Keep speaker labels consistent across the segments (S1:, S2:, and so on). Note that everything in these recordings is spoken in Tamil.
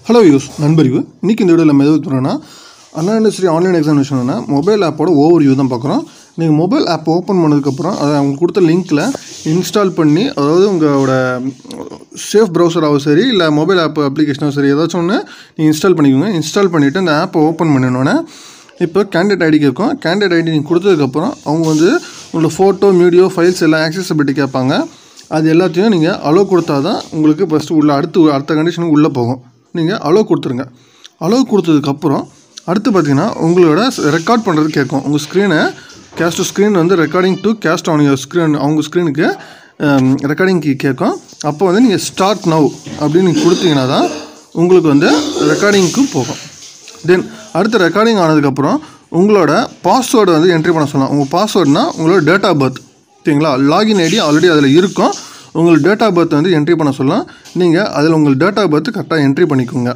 S1: ஹலோ யூஸ் நண்பரிவு இன்றைக்கி இந்த வீடியோவில் நம்ம எது பண்ணுறோன்னா அண்ணா யூனிவர்சிட்டி ஆன்லைன் எக்ஸாமினேஷன்னா மொபைல் ஆப்போட ஓவர் வியூ தான் பார்க்குறோம் நீங்கள் மொபைல் ஆப் ஓப்பன் பண்ணதுக்கப்புறம் அதை அவங்க கொடுத்த லிங்க்கில் இன்ஸ்டால் பண்ணி அதாவது உங்களோட சேஃப் ப்ரௌசராகவும் சரி இல்லை மொபைல் ஆப் அப்ளிகேஷனோ சரி ஏதாச்சும் ஒன்று நீங்கள் இன்ஸ்டால் பண்ணிக்கோங்க இன்ஸ்டால் பண்ணிவிட்டு அந்த ஆப்பை ஓப்பன் பண்ணினோன்னே இப்போ கேண்டிடேட் ஐடி கேட்கும் கேண்டிடேட் ஐடி நீங்கள் கொடுத்ததுக்கப்புறம் அவங்க வந்து உங்களோட ஃபோட்டோ வீடியோ ஃபைல்ஸ் எல்லாம் ஆக்சசபிலிட்டி கேட்பாங்க அது எல்லாத்தையும் நீங்கள் அலோ கொடுத்தா தான் உங்களுக்கு ஃபஸ்ட்டு உள்ள அடுத்து அடுத்த கண்டிஷனுக்கு உள்ளே போகும் நீங்கள் அலோ கொடுத்துருங்க அலோ கொடுத்ததுக்கப்புறம் அடுத்து பார்த்தீங்கன்னா உங்களோட ரெக்கார்ட் பண்ணுறது கேட்கும் உங்கள் ஸ்க்ரீனை கேஸ்ட் ஸ்க்ரீன் வந்து recording to cast on your screen அவங்க ஸ்க்ரீனுக்கு ரெக்கார்டிங் கீ கேட்கும் அப்போ வந்து நீங்கள் ஸ்டார்ட் நவ் அப்படின்னு நீங்கள் கொடுத்தீங்கன்னா தான் உங்களுக்கு வந்து ரெக்கார்டிங்க்கு போகும் தென் அடுத்த ரெக்கார்டிங் ஆனதுக்கப்புறம் உங்களோட பாஸ்வேர்டை வந்து என்ட்ரி பண்ண சொல்லலாம் உங்கள் பாஸ்வேர்ட்னா உங்களோட டேட் ஆஃப் பர்த் ஓகேங்களா லாகின் ஐடி ஆல்ரெடி அதில் இருக்கும் உங்களுக்கு டேட் ஆஃப் பர்த் வந்து என்ட்ரி பண்ண சொல்லலாம் நீங்கள் அதில் உங்கள் டேட் ஆஃப் பர்த் கரெக்டாக என்ட்ரி பண்ணிக்கோங்க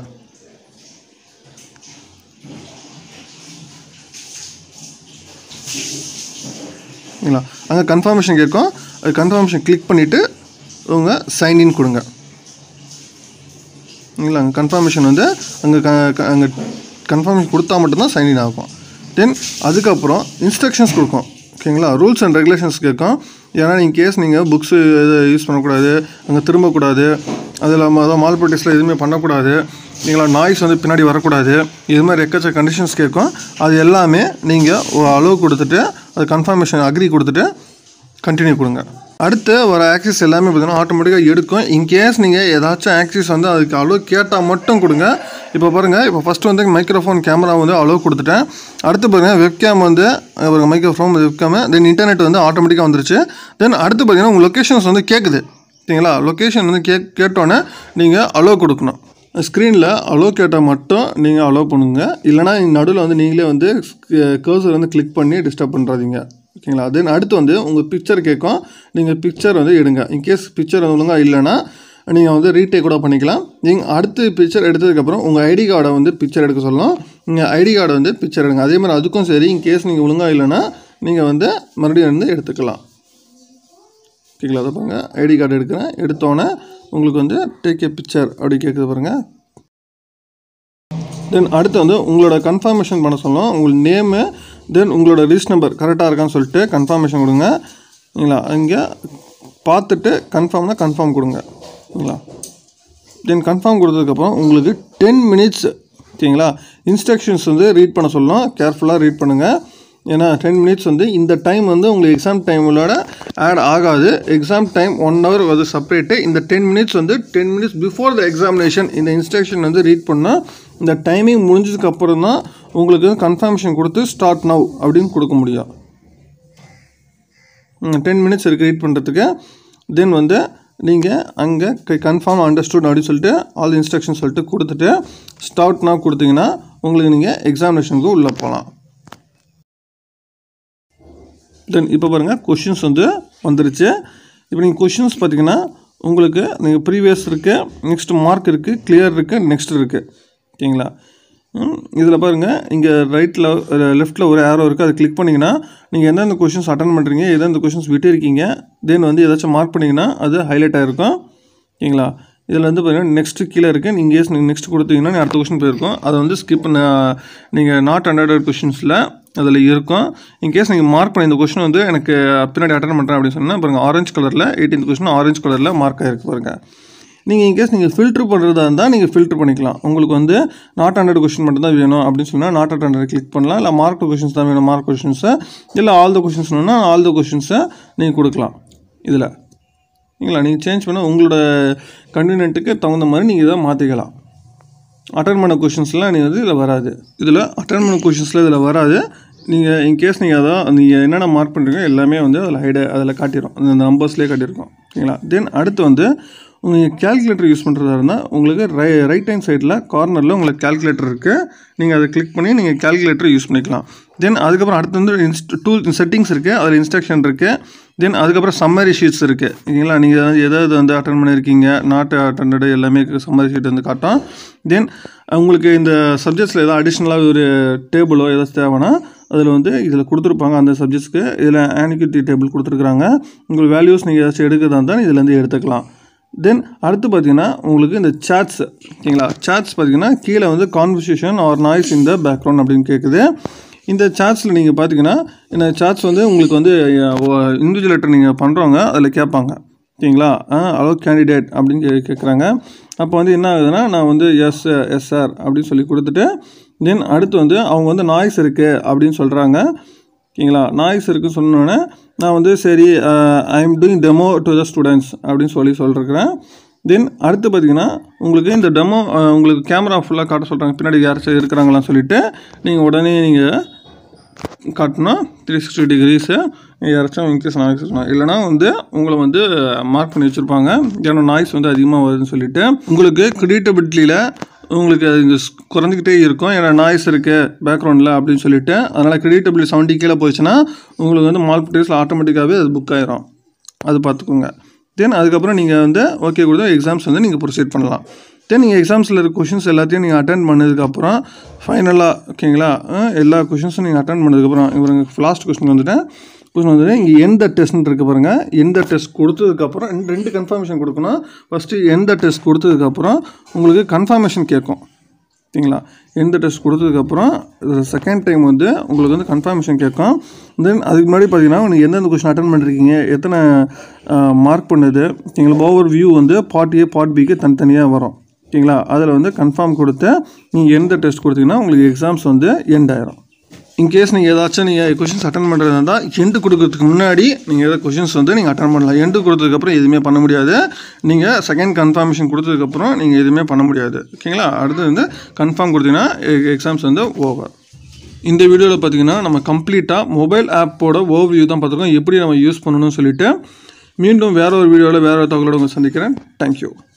S1: ஓகேங்களா அங்கே கன்ஃபர்மேஷன் கேட்கும் அது கன்ஃபர்மேஷன் கிளிக் பண்ணிவிட்டு உங்கள் சைன்இன் கொடுங்க இல்லை அங்கே கன்ஃபர்மேஷன் வந்து அங்கே க அங்கே கன்ஃபர்மேஷன் கொடுத்தா மட்டும்தான் சைன்இன் ஆகும் தென் அதுக்கப்புறம் இன்ஸ்ட்ரக்ஷன்ஸ் கொடுக்கும் ஓகேங்களா ரூல்ஸ் அண்ட் ரெகுலேஷன்ஸ் கேட்கும் ஏன்னா இன் கேஸ் நீங்கள் புக்ஸு எது யூஸ் பண்ணக்கூடாது அங்கே திரும்பக்கூடாது அது இல்லாமல் அதான் மால் ப்ராக்டிஸில் எதுவுமே பண்ணக்கூடாது நீங்களா நாய்ஸ் வந்து பின்னாடி வரக்கூடாது இது மாதிரி எக்கச்ச கண்டிஷன்ஸ் கேட்கும் அது எல்லாமே நீங்கள் அளவு கொடுத்துட்டு அது கன்ஃபர்மேஷன் அக்ரி கொடுத்துட்டு கண்டினியூ கொடுங்க அடுத்து வர ஆக்சிஸ் எல்லாமே பார்த்தீங்கன்னா ஆட்டோமேட்டிக்காக எடுக்கும் இன்கேஸ் நீங்கள் ஏதாச்சும் ஆக்சிஸ் வந்து அதுக்கு அளவு கேட்டால் மட்டும் கொடுங்க இப்போ பாருங்கள் இப்போ ஃபஸ்ட்டு வந்து மைக்ரோஃபோன் கேமரா வந்து அளவு கொடுத்துட்டேன் அடுத்து பாருங்கள் வெப்கேம் வந்து பாருங்கள் மைக்ரோஃபோன் வெப்கேமு தென் இன்டர்நெட் வந்து ஆட்டோமேட்டிக்காக வந்துருச்சு தென் அடுத்து பார்த்தீங்கன்னா உங்கள் லொக்கேஷன்ஸ் வந்து கேட்குது சரிங்களா லொக்கேஷன் வந்து கே கேட்டோன்னே நீங்கள் அலோவ் கொடுக்கணும் ஸ்க்ரீனில் அலோவ் கேட்டால் மட்டும் நீங்கள் அலோவ் பண்ணுங்க இல்லைனா நடுவில் வந்து நீங்களே வந்து கர்சர் வந்து கிளிக் பண்ணி டிஸ்டர்ப் பண்ணுறாதீங்க ஓகேங்களா தென் அடுத்து வந்து உங்கள் பிக்சர் கேட்கும் நீங்கள் பிக்சர் வந்து எடுங்க இன்கேஸ் பிக்சர் ஒழுங்காக இல்லைன்னா நீங்கள் வந்து ரீடேக் கூட பண்ணிக்கலாம் நீங்கள் அடுத்து பிக்சர் எடுத்ததுக்கப்புறம் உங்கள் ஐடி கார்டை வந்து பிக்சர் எடுக்க சொல்லலாம் நீங்கள் ஐடி கார்டை வந்து பிக்சர் எடுங்க அதே மாதிரி அதுக்கும் சரி இன்கேஸ் நீங்கள் ஒழுங்காக இல்லைன்னா நீங்கள் வந்து மறுபடியும் வந்து எடுத்துக்கலாம் ஓகேங்களா அதை பாருங்கள் ஐடி கார்டு எடுக்கிறேன் எடுத்தோன்னே உங்களுக்கு வந்து டேக் ஏ பிக்சர் அப்படி கேட்குது பாருங்கள் தென் அடுத்து வந்து உங்களோட கன்ஃபர்மேஷன் பண்ண சொல்லலாம் உங்கள் நேமு தென் உங்களோட ரிஜிஸ்ட் நம்பர் கரெக்டாக இருக்கான்னு சொல்லிட்டு கன்ஃபர்மேஷன் கொடுங்க சரிங்களா இங்கே பார்த்துட்டு கன்ஃபார்ம்னா கன்ஃபார்ம் கொடுங்க சரிங்களா தென் கன்ஃபார்ம் கொடுத்ததுக்கப்புறம் உங்களுக்கு டென் மினிட்ஸ் ஓகேங்களா இன்ஸ்ட்ரக்ஷன்ஸ் வந்து ரீட் பண்ண சொல்லலாம் கேர்ஃபுல்லாக ரீட் பண்ணுங்கள் ஏன்னா டென் மினிட்ஸ் வந்து இந்த டைம் வந்து உங்களுக்கு எக்ஸாம் டைமோட ஆட் ஆகாது எக்ஸாம் டைம் ஒன் ஹவர் வந்து செப்பரேட்டு இந்த டென் மினிட்ஸ் வந்து ten minutes before the examination இந்த இன்ஸ்ட்ரக்ஷன் வந்து ரீட் பண்ணால் இந்த டைமிங் முடிஞ்சதுக்கு அப்புறம் தான் உங்களுக்கு கன்ஃபர்மேஷன் கொடுத்து ஸ்டார்ட் நவ் அப்படின்னு கொடுக்க முடியும் டென் மினிட்ஸ் இருக்குது ரீட் பண்ணுறதுக்கு தென் வந்து நீங்கள் அங்கே கன்ஃபார்ம் அண்டர்ஸ்டூட் அப்படின்னு சொல்லிட்டு ஆல் இன்ஸ்ட்ரக்ஷன் சொல்லிட்டு கொடுத்துட்டு ஸ்டார்ட் நவ் கொடுத்தீங்கன்னா உங்களுக்கு நீங்கள் எக்ஸாமினேஷனுக்கு உள்ளே போகலாம் தென் இப்போ பாருங்கள் கொஷின்ஸ் வந்து வந்துருச்சு இப்போ நீங்கள் கொஷின்ஸ் பார்த்தீங்கன்னா உங்களுக்கு நீங்கள் ப்ரீவியஸ் இருக்குது நெக்ஸ்ட் மார்க் இருக்குது கிளியர் இருக்குது நெக்ஸ்ட் இருக்குது ஓகேங்களா இதில் பாருங்கள் இங்கே ரைட்டில் லெஃப்ட்டில் ஒரு ஏரோ இருக்குது அதை கிளிக் பண்ணிங்கன்னா நீங்கள் எந்தெந்த கொஷின்ஸ் அட்டன் பண்ணுறீங்க எந்தெந்த கொஷின்ஸ் விட்டுருக்கீங்க தென் வந்து ஏதாச்சும் மார்க் பண்ணிங்கன்னா அது ஹைலைட் ஆகிருக்கும் ஓகேங்களா இதில் வந்து பார்த்தீங்கன்னா நெக்ஸ்ட்டு கீழே இருக்குது நீங்கள் கேஸ் நீங்கள் நெக்ஸ்ட் கொடுத்தீங்கன்னா அடுத்த கொஷின் போயிருக்கும் அதை வந்து ஸ்கிப் பண்ண நீங்கள் நாட் அண்டர்ட் கொஷின்ஸில் அதில் இருக்கும் இன்கேஸ் நீங்கள் மார்க் பண்ண இந்த கொஷின் வந்து எனக்கு பின்னாடி அட்டன் பண்ணுறேன் அப்படின்னு சொன்னால் பாருங்கள் ஆரஞ்சு கலரில் எயிட்டீன் கொஷின் ஆரஞ்சு கலரில் மார்க் ஆகிருக்கு பாருங்கள் நீங்கள் இன்கேஸ் நீங்கள் ஃபில்ட்ரு பண்ணுறதா இருந்தால் நீங்கள் ஃபில்ட்ரு பண்ணிக்கலாம் உங்களுக்கு வந்து நாட் ஹண்ட்ரட் கொஷின் மட்டும் தான் வேணும் அப்படின்னு சொன்னால் நாட் அட் ஹண்ட்ரட் கிளிக் பண்ணலாம் இல்லை மார்க் கொஷின்ஸ் தான் வேணும் மார்க் கொஷின்ஸை இல்லை ஆல் த கொஷின்ஸ் வேணும்னா ஆல் த கொஷின்ஸை நீங்கள் கொடுக்கலாம் இதில் சரிங்களா நீங்கள் சேஞ்ச் பண்ணால் உங்களோட கன்வீனியன்ட்டுக்கு தகுந்த மாதிரி நீங்கள் இதை மாற்றிக்கலாம் அட்டன் பண்ண கொஷின்ஸ்லாம் நீங்கள் வந்து இதில் வராது இதில் அட்டன் பண்ண கொஷின்ஸில் இதில் வராது நீங்கள் இன்கேஸ் நீங்கள் அதான் நீங்கள் என்னென்ன மார்க் பண்ணுறீங்க எல்லாமே வந்து அதில் ஹைடு அதில் காட்டிடும் அந்த நம்பர்ஸ்லேயே காட்டியிருக்கோம் ஓகேங்களா தென் அடுத்து வந்து நீங்கள் கேல்குலேட்டர் யூஸ் பண்ணுறதா இருந்தால் உங்களுக்கு ரை ரைட் ஹேண்ட் சைடில் கார்னரில் உங்களுக்கு கேல்குலேட்டர் இருக்குது நீங்கள் அதை கிளிக் பண்ணி நீங்கள் கேல்குலேட்டர் யூஸ் பண்ணிக்கலாம் தென் அதுக்கப்புறம் அடுத்து வந்து இன்ஸ்ட் டூல் செட்டிங்ஸ் இருக்குது அதில் இன்ஸ்ட்ரக்ஷன் இருக்குது தென் அதுக்கப்புறம் சம்மரி ஷீட்ஸ் இருக்குது ஓகேங்களா நீங்கள் வந்து எதாவது வந்து அட்டன் பண்ணியிருக்கீங்க நாட் அட்டண்டடு எல்லாமே சம்மரி ஷீட் வந்து காட்டும் தென் உங்களுக்கு இந்த சப்ஜெக்ட்ஸில் ஏதாவது அடிஷ்னலாக ஒரு டேபிளோ ஏதாச்சும் தேவைன்னா அதில் வந்து இதில் கொடுத்துருப்பாங்க அந்த சப்ஜெக்ட்ஸ்க்கு இதில் ஆனிக்யூட்டி டேபிள் கொடுத்துருக்குறாங்க உங்களுக்கு வேல்யூஸ் நீங்கள் ஏதாச்சும் எடுக்கிறதா இருந்தால் இதுலேருந்து எடுத்துக்கலாம் தென் அடுத்து பார்த்தீங்கன்னா உங்களுக்கு இந்த சாட்ஸ் ஓகேங்களா சாட்ஸ் பார்த்தீங்கன்னா கீழே வந்து கான்வர்சேஷன் ஆர் நாய்ஸ் இந்த பேக்ரவுண்ட் அப்படின்னு கேட்குது இந்த சாட்ஸில் நீங்கள் பார்த்தீங்கன்னா இந்த சாட்ஸ் வந்து உங்களுக்கு வந்து இண்டிவிஜுவல் லெட்டர் நீங்கள் பண்ணுறவங்க அதில் கேட்பாங்க ஓகேங்களா அலோ கேண்டிடேட் அப்படின்னு கே கேட்குறாங்க அப்போ வந்து என்ன ஆகுதுன்னா நான் வந்து எஸ் எஸ் சார் அப்படின்னு சொல்லி கொடுத்துட்டு தென் அடுத்து வந்து அவங்க வந்து நாய்ஸ் இருக்குது அப்படின்னு சொல்கிறாங்க ஓகேங்களா நாய்ஸ் இருக்குன்னு சொன்னோன்னே நான் வந்து சரி I am doing demo to the students அப்படின்னு சொல்லி சொல்லிருக்கிறேன் தென் அடுத்து பார்த்தீங்கன்னா உங்களுக்கு இந்த டெமோ உங்களுக்கு கேமரா ஃபுல்லாக காட்ட சொல்கிறாங்க பின்னாடி யாராச்சும் இருக்கிறாங்களான்னு சொல்லிட்டு நீங்கள் உடனே நீங்கள் காட்டினா த்ரீ சிக்ஸ்டி டிகிரிஸு யாராச்சும் இன்க்ரீஸ் நாய்ஸ் இல்லைனா வந்து உங்களை வந்து மார்க் பண்ணி வச்சுருப்பாங்க ஏன்னா நாய்ஸ் வந்து அதிகமாக வருதுன்னு சொல்லிட்டு உங்களுக்கு கிரியேட்டபிலிட்டியில் உங்களுக்கு அது இந்த ஸ்- குறைஞ்சிக்கிட்டே இருக்கும் ஏன்னா நாய்ஸ் இருக்குது பேக்ரவுண்டில் அப்படின்னு சொல்லிட்டு அதனால் கிரியேட்டபிலிட்டி செவன்ட்டி கீழே போச்சுன்னா உங்களுக்கு வந்து மால்பிட்டிஸில் ஆட்டோமேட்டிக்காகவே அது புக் ஆயிரும் அது பார்த்துக்கோங்க தென் அதுக்கப்புறம் நீங்கள் வந்து ஓகே கொடுத்தா எக்ஸாம்ஸ் வந்து நீங்கள் ப்ரொசீட் பண்ணலாம் தென் நீங்கள் எக்ஸாம்ஸில் இருக்க கொஷின்ஸ் எல்லாத்தையும் நீங்கள் அட்டன் பண்ணதுக்கப்புறம் ஃபைனலாக ஓகேங்களா அஹ் எல்லா கொஷின்ஸும் நீங்கள் அட்டன் பண்ணதுக்கப்புறம் இவருக்கு லாஸ்ட் கொஸ்டின் வந்துட்டேன் கொஸ்டின் வந்துட்டு இங்கே எந்த டெஸ்ட்னு இருக்கு பாருங்கள் எந்த டெஸ்ட் கொடுத்ததுக்கப்புறம் ரெண்டு ரெண்டு கன்ஃபர்மேஷன் கொடுக்கணும் ஃபஸ்ட்டு எந்த டெஸ்ட் கொடுத்ததுக்கப்புறம் உங்களுக்கு கன்ஃபர்மேஷன் கேட்கும் ஓகேங்களா எந்த டெஸ்ட் கொடுத்ததுக்கப்புறம் செகண்ட் டைம் வந்து உங்களுக்கு வந்து கன்ஃபர்மேஷன் கேட்கும் தென் அதுக்கு முன்னாடி பார்த்தீங்கன்னா நீங்கள் எந்தெந்த கொஸ்டின் அட்டன் பண்ணிருக்கீங்க எத்தனை மார்க் பண்ணுது ஓகேங்களா ஓவர் வியூ வந்து பார்ட் ஏ பார்ட் பிக்கு தனித்தனியாக வரும் ஓகேங்களா அதில் வந்து கன்ஃபார்ம் கொடுத்து நீங்கள் எந்த டெஸ்ட் கொடுத்தீங்கன்னா உங்களுக்கு எக்ஸாம்ஸ் வந்து எண்ட் ஆயிரும் இன்கேஸ் நீங்கள் ஏதாச்சும் நீங்கள் கொஷின்ஸ் அட்டன் பண்ணுறதா இருந்தால் எண்டு கொடுக்கறதுக்கு முன்னாடி நீங்கள் ஏதாவது கொஷின்ஸ் வந்து நீங்கள் அட்டன் பண்ணலாம் எண்டு கொடுத்ததுக்கப்புறம் எதுவுமே பண்ண முடியாது நீங்கள் செகண்ட் கன்ஃபர்மேஷன் கொடுத்ததுக்கப்புறம் நீங்கள் எதுவுமே பண்ண முடியாது ஓகேங்களா அடுத்து வந்து கன்ஃபார்ம் கொடுத்தீங்கன்னா எக்ஸாம்ஸ் வந்து ஓவர் இந்த வீடியோவில் பார்த்தீங்கன்னா நம்ம கம்ப்ளீட்டாக மொபைல் ஆப்போட ஓவர்வியூ தான் பார்த்துருக்கோம் எப்படி நம்ம யூஸ் பண்ணணும்னு சொல்லிட்டு மீண்டும் வேற ஒரு வீடியோவில் வேற ஒரு தகவலோட உங்களை சந்திக்கிறேன் தேங்க்யூ